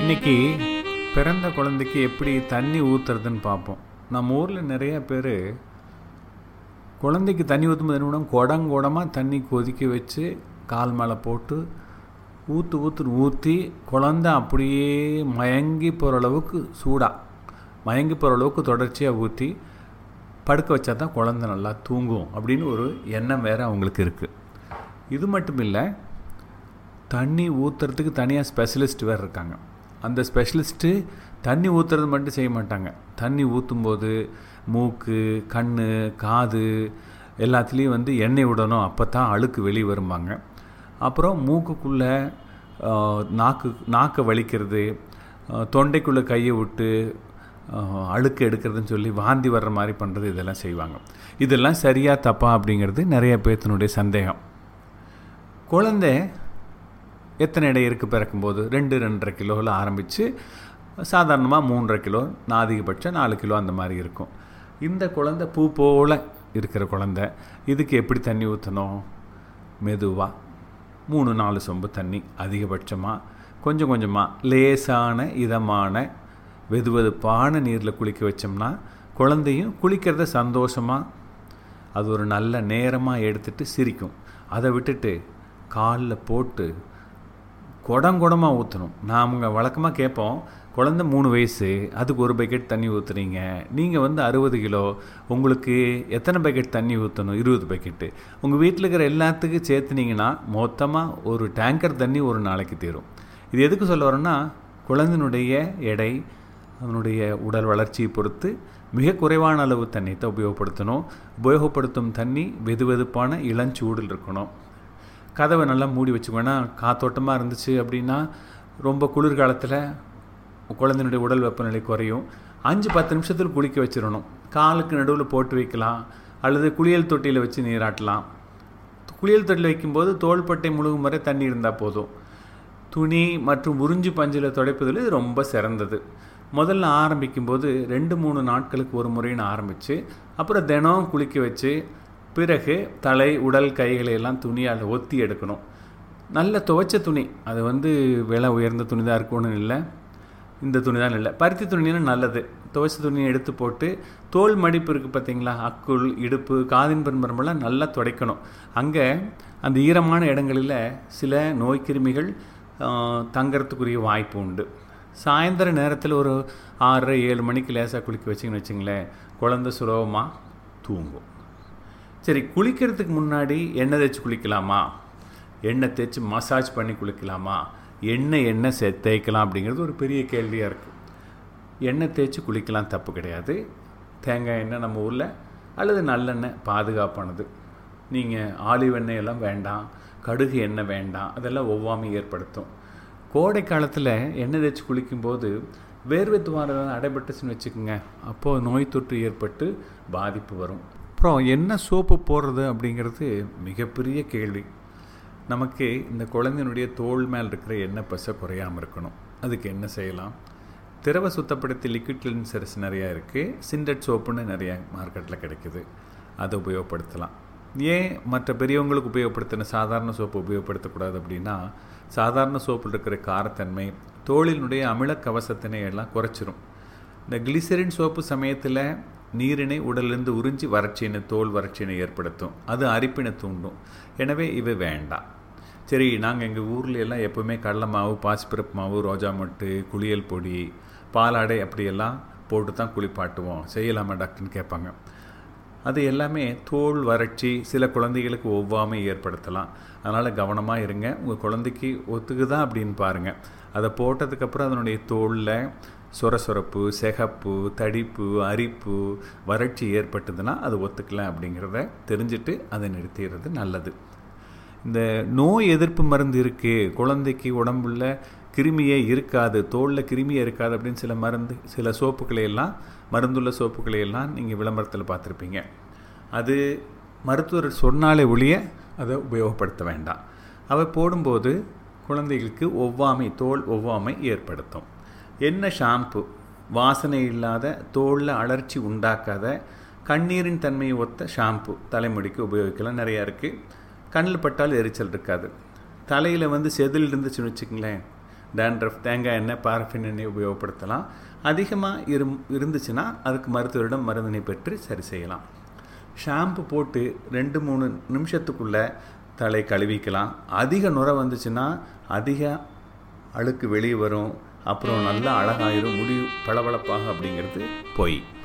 இன்னைக்கு பிறந்த குழந்தைக்கு எப்படி தண்ணி ஊற்றுறதுன்னு பார்ப்போம் நம்ம ஊரில் நிறைய பேர் குழந்தைக்கு தண்ணி ஊற்றும்போது என்ன பண்ணுவோம் குடங்குடமாக தண்ணி கொதிக்க வச்சு கால் மேலே போட்டு ஊற்று ஊற்றுன்னு ஊற்றி குழந்த அப்படியே மயங்கி போகிற அளவுக்கு சூடாக மயங்கி போகிற அளவுக்கு தொடர்ச்சியாக ஊற்றி படுக்க வச்சா தான் குழந்த நல்லா தூங்கும் அப்படின்னு ஒரு எண்ணம் வேறு அவங்களுக்கு இருக்குது இது மட்டும் இல்லை தண்ணி ஊற்றுறதுக்கு தனியாக ஸ்பெஷலிஸ்ட் வேறு இருக்காங்க அந்த ஸ்பெஷலிஸ்ட்டு தண்ணி ஊற்றுறது மட்டும் செய்ய மாட்டாங்க தண்ணி ஊற்றும்போது மூக்கு கண் காது எல்லாத்துலேயும் வந்து எண்ணெய் விடணும் அப்போ தான் அழுக்கு வெளியே வரும்பாங்க அப்புறம் மூக்குக்குள்ளே நாக்கு நாக்கை வலிக்கிறது தொண்டைக்குள்ளே கையை விட்டு அழுக்கு எடுக்கிறதுன்னு சொல்லி வாந்தி வர்ற மாதிரி பண்ணுறது இதெல்லாம் செய்வாங்க இதெல்லாம் சரியாக தப்பா அப்படிங்கிறது நிறைய பேர்த்தினுடைய சந்தேகம் குழந்தை எத்தனை எடை இருக்குது பிறக்கும்போது ரெண்டு ரெண்டரை கிலோவில் ஆரம்பித்து சாதாரணமாக மூன்றரை கிலோ அதிகபட்சம் நாலு கிலோ அந்த மாதிரி இருக்கும் இந்த குழந்தை பூ போல் இருக்கிற குழந்த இதுக்கு எப்படி தண்ணி ஊற்றணும் மெதுவாக மூணு நாலு சொம்பு தண்ணி அதிகபட்சமாக கொஞ்சம் கொஞ்சமாக லேசான இதமான வெது வெதுப்பான நீரில் குளிக்க வச்சோம்னா குழந்தையும் குளிக்கிறத சந்தோஷமாக அது ஒரு நல்ல நேரமாக எடுத்துகிட்டு சிரிக்கும் அதை விட்டுட்டு காலில் போட்டு குடங்குடமாக ஊற்றணும் நாமங்க வழக்கமாக கேட்போம் குழந்த மூணு வயசு அதுக்கு ஒரு பக்கெட் தண்ணி ஊற்றுறீங்க நீங்கள் வந்து அறுபது கிலோ உங்களுக்கு எத்தனை பக்கெட் தண்ணி ஊற்றணும் இருபது பக்கெட்டு உங்கள் வீட்டில் இருக்கிற எல்லாத்துக்கும் சேர்த்துனீங்கன்னா மொத்தமாக ஒரு டேங்கர் தண்ணி ஒரு நாளைக்கு தீரும் இது எதுக்கு சொல்ல வரோன்னா குழந்தைனுடைய எடை அதனுடைய உடல் வளர்ச்சியை பொறுத்து மிக குறைவான அளவு தண்ணியை உபயோகப்படுத்தணும் உபயோகப்படுத்தும் தண்ணி வெது வெதுப்பான இளஞ்சூடில் இருக்கணும் கதவை நல்லா மூடி வச்சுக்கோன்னா காத்தோட்டமாக இருந்துச்சு அப்படின்னா ரொம்ப குளிர்காலத்தில் குழந்தைனுடைய உடல் வெப்பநிலை குறையும் அஞ்சு பத்து நிமிஷத்தில் குளிக்க வச்சிடணும் காலுக்கு நடுவில் போட்டு வைக்கலாம் அல்லது குளியல் தொட்டியில் வச்சு நீராட்டலாம் குளியல் தொட்டியில் வைக்கும்போது தோள்பட்டை முழுகும் வரை தண்ணி இருந்தால் போதும் துணி மற்றும் உறிஞ்சு பஞ்சில் துடைப்பதில் இது ரொம்ப சிறந்தது முதல்ல ஆரம்பிக்கும்போது ரெண்டு மூணு நாட்களுக்கு ஒரு முறைன்னு ஆரம்பித்து அப்புறம் தினம் குளிக்க வச்சு பிறகு தலை உடல் கைகளை எல்லாம் துணியால் ஒத்தி எடுக்கணும் நல்ல துவைச்ச துணி அது வந்து விலை உயர்ந்த துணி தான் இருக்கணும்னு இல்லை இந்த துணி தான் இல்லை பருத்தி துணினா நல்லது துவைச்ச துணியை எடுத்து போட்டு தோல் மடிப்பு இருக்குது பார்த்தீங்களா அக்குள் இடுப்பு காதின் பெரும்பரம்பெல்லாம் நல்லா துடைக்கணும் அங்கே அந்த ஈரமான இடங்களில் சில நோய்க்கிருமிகள் தங்கிறதுக்குரிய வாய்ப்பு உண்டு சாயந்தர நேரத்தில் ஒரு ஆறரை ஏழு மணிக்கு லேசாக குளிக்க வச்சிங்கன்னு வச்சிங்களேன் குழந்த சுலபமாக தூங்கும் சரி குளிக்கிறதுக்கு முன்னாடி எண்ணெய் தேய்ச்சி குளிக்கலாமா எண்ணெய் தேய்ச்சி மசாஜ் பண்ணி குளிக்கலாமா எண்ணெய் எண்ணெய் சே தேய்க்கலாம் அப்படிங்கிறது ஒரு பெரிய கேள்வியாக இருக்குது எண்ணெய் தேய்ச்சி குளிக்கலாம் தப்பு கிடையாது தேங்காய் எண்ணெய் நம்ம ஊரில் அல்லது நல்லெண்ணெய் பாதுகாப்பானது நீங்கள் ஆலிவ் எண்ணெய் எல்லாம் வேண்டாம் கடுகு எண்ணெய் வேண்டாம் அதெல்லாம் ஒவ்வாமை ஏற்படுத்தும் கோடை காலத்தில் எண்ணெய் தேய்ச்சி குளிக்கும்போது வேர்வை துவாரம் அடைபட்டுச்சுன்னு வச்சுக்கோங்க அப்போது நோய் தொற்று ஏற்பட்டு பாதிப்பு வரும் அப்புறம் என்ன சோப்பு போடுறது அப்படிங்கிறது மிகப்பெரிய கேள்வி நமக்கு இந்த குழந்தையினுடைய தோல் மேல் இருக்கிற எண்ணெய் பசை குறையாமல் இருக்கணும் அதுக்கு என்ன செய்யலாம் திரவ சுத்தப்படுத்தி லிக்விட் கிளின்சர்ஸ் நிறையா இருக்குது சிண்டட் சோப்புன்னு நிறையா மார்க்கெட்டில் கிடைக்குது அதை உபயோகப்படுத்தலாம் ஏன் மற்ற பெரியவங்களுக்கு உபயோகப்படுத்தின சாதாரண சோப்பு உபயோகப்படுத்தக்கூடாது அப்படின்னா சாதாரண சோப்பில் இருக்கிற காரத்தன்மை தோளினுடைய அமில கவசத்தினை எல்லாம் குறைச்சிரும் இந்த கிளிசரின் சோப்பு சமயத்தில் நீரினை உடலிருந்து உறிஞ்சி வறட்சியினை தோல் வறட்சியினை ஏற்படுத்தும் அது அரிப்பினை தூண்டும் எனவே இது வேண்டாம் சரி நாங்கள் எங்கள் ஊரில் எல்லாம் எப்போவுமே கடலை மாவு பாசிப்பருப்பு மாவு ரோஜா மட்டு குளியல் பொடி பாலாடை அப்படியெல்லாம் போட்டு தான் குளிப்பாட்டுவோம் செய்யலாமா டாக்டர்னு கேட்பாங்க அது எல்லாமே தோல் வறட்சி சில குழந்தைகளுக்கு ஒவ்வாமை ஏற்படுத்தலாம் அதனால் கவனமாக இருங்க உங்கள் குழந்தைக்கு ஒத்துக்குதா அப்படின்னு பாருங்கள் அதை போட்டதுக்கப்புறம் அதனுடைய தோலில் சொரசொரப்பு செகப்பு தடிப்பு அரிப்பு வறட்சி ஏற்பட்டதுன்னா அது ஒத்துக்கலாம் அப்படிங்கிறத தெரிஞ்சுட்டு அதை நிறுத்திடுறது நல்லது இந்த நோய் எதிர்ப்பு மருந்து இருக்குது குழந்தைக்கு உடம்புள்ள கிருமியே இருக்காது தோலில் கிருமியே இருக்காது அப்படின்னு சில மருந்து சில சோப்புக்களை எல்லாம் மருந்துள்ள சோப்புக்களை எல்லாம் நீங்கள் விளம்பரத்தில் பார்த்துருப்பீங்க அது மருத்துவர் சொன்னாலே ஒழிய அதை உபயோகப்படுத்த வேண்டாம் அவை போடும்போது குழந்தைகளுக்கு ஒவ்வாமை தோல் ஒவ்வாமை ஏற்படுத்தும் என்ன ஷாம்பு வாசனை இல்லாத தோலில் அலர்ச்சி உண்டாக்காத கண்ணீரின் தன்மையை ஒத்த ஷாம்பு தலைமுடிக்கு உபயோகிக்கலாம் நிறையா இருக்குது கண்ணில் பட்டால் எரிச்சல் இருக்காது தலையில் வந்து செதில் இருந்துச்சுன்னு வச்சுக்கங்களேன் டேண்ட்ரஃப் தேங்காய் எண்ணெய் பாரஃபின் எண்ணெய் உபயோகப்படுத்தலாம் அதிகமாக இரு இருந்துச்சுன்னா அதுக்கு மருத்துவரிடம் மருந்தினை பெற்று சரி செய்யலாம் ஷாம்பு போட்டு ரெண்டு மூணு நிமிஷத்துக்குள்ளே தலை கழுவிக்கலாம் அதிக நுரை வந்துச்சுன்னா அதிக அழுக்கு வெளியே வரும் அப்புறம் நல்லா அழகாயிரும் முடி பளபளப்பாக அப்படிங்கிறது பொய்